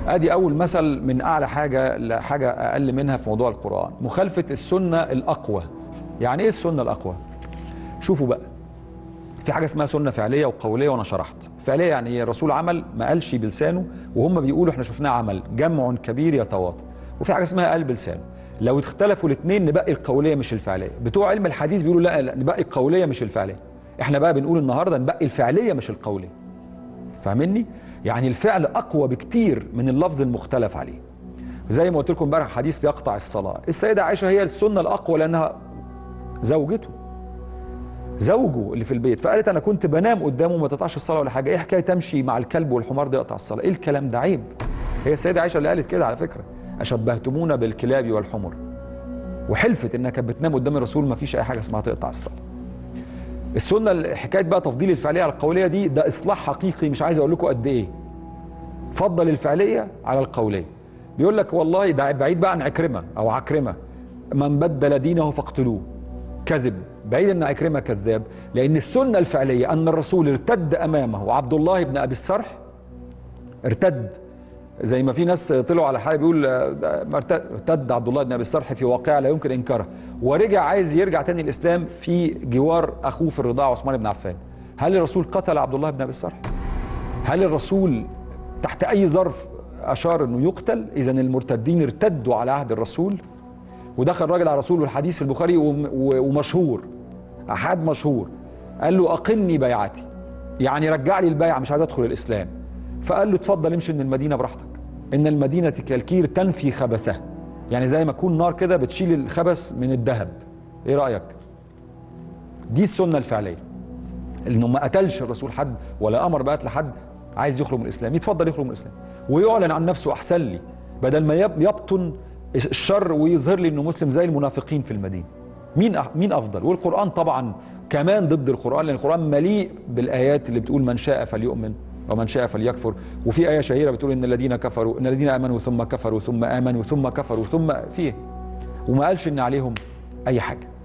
ادي اول مثل من اعلى حاجه لحاجه اقل منها في موضوع القران مخالفه السنه الاقوى يعني ايه السنه الاقوى شوفوا بقى في حاجه اسمها سنه فعليه وقوليه وانا شرحت فعليه يعني ايه الرسول عمل ما قالش بلسانه وهم بيقولوا احنا شفناه عمل جمع كبير يتواطى وفي حاجه اسمها قال بلسانه لو اختلفوا الاثنين نبقي القوليه مش الفعليه بتوع علم الحديث بيقولوا لا, لا نبقي القوليه مش الفعليه احنا بقى بنقول النهارده نبقي الفعليه مش القوليه فاهمني يعني الفعل اقوى بكتير من اللفظ المختلف عليه زي ما قلت لكم امبارح حديث يقطع الصلاه السيده عائشه هي السنه الاقوى لانها زوجته زوجه اللي في البيت فقالت انا كنت بنام قدامه ما تقطعش الصلاه ولا حاجه ايه حكايه تمشي مع الكلب والحمار ده يقطع الصلاه ايه الكلام ده عيب هي السيده عائشه اللي قالت كده على فكره اشبهتمونا بالكلاب والحمر وحلفت انها كانت بتنام قدام الرسول ما فيش اي حاجه اسمها تقطع الصلاه السنه حكايه بقى تفضيل الفعليه على القوليه دي ده اصلاح حقيقي مش عايز اقول لكم قد ايه فضل الفعليه على القوليه بيقول لك والله ده بعيد بقى عن عكرمه او عكرمه من بدل دينه فاقتلوه كذب بعيد ان عكرمه كذاب لان السنه الفعليه ان الرسول ارتد امامه عبد الله بن ابي السرح ارتد زي ما في ناس طلعوا على حاجه بيقول ارتد عبد الله بن ابي السرح في واقعه لا يمكن انكارها ورجع عايز يرجع تاني الاسلام في جوار اخوه في الرضاعه عثمان بن عفان هل الرسول قتل عبد الله بن ابي السرح هل الرسول تحت اي ظرف اشار انه يقتل اذا المرتدين ارتدوا على عهد الرسول ودخل راجل على الرسول والحديث في البخاري ومشهور احد مشهور قال له اقني بيعتي يعني رجع لي البيعه مش عايز ادخل الاسلام فقال له اتفضل امشي من المدينه براحتك ان المدينه كالكير تنفي خبثه يعني زي ما تكون نار كده بتشيل الخبث من الذهب ايه رايك دي السنه الفعليه انه ما قتلش الرسول حد ولا امر بقتل حد عايز يخرج من الاسلام يتفضل يخرج من الاسلام ويعلن عن نفسه احسن لي بدل ما يبطن الشر ويظهر لي انه مسلم زي المنافقين في المدينه مين مين افضل والقران طبعا كمان ضد القران لان القران مليء بالايات اللي بتقول من شاء فليؤمن ومن شاء فليكفر وفي آية شهيرة بتقول إن الذين كفروا إن الذين آمنوا ثم كفروا ثم آمنوا ثم كفروا ثم فيه وما قالش إن عليهم أي حاجة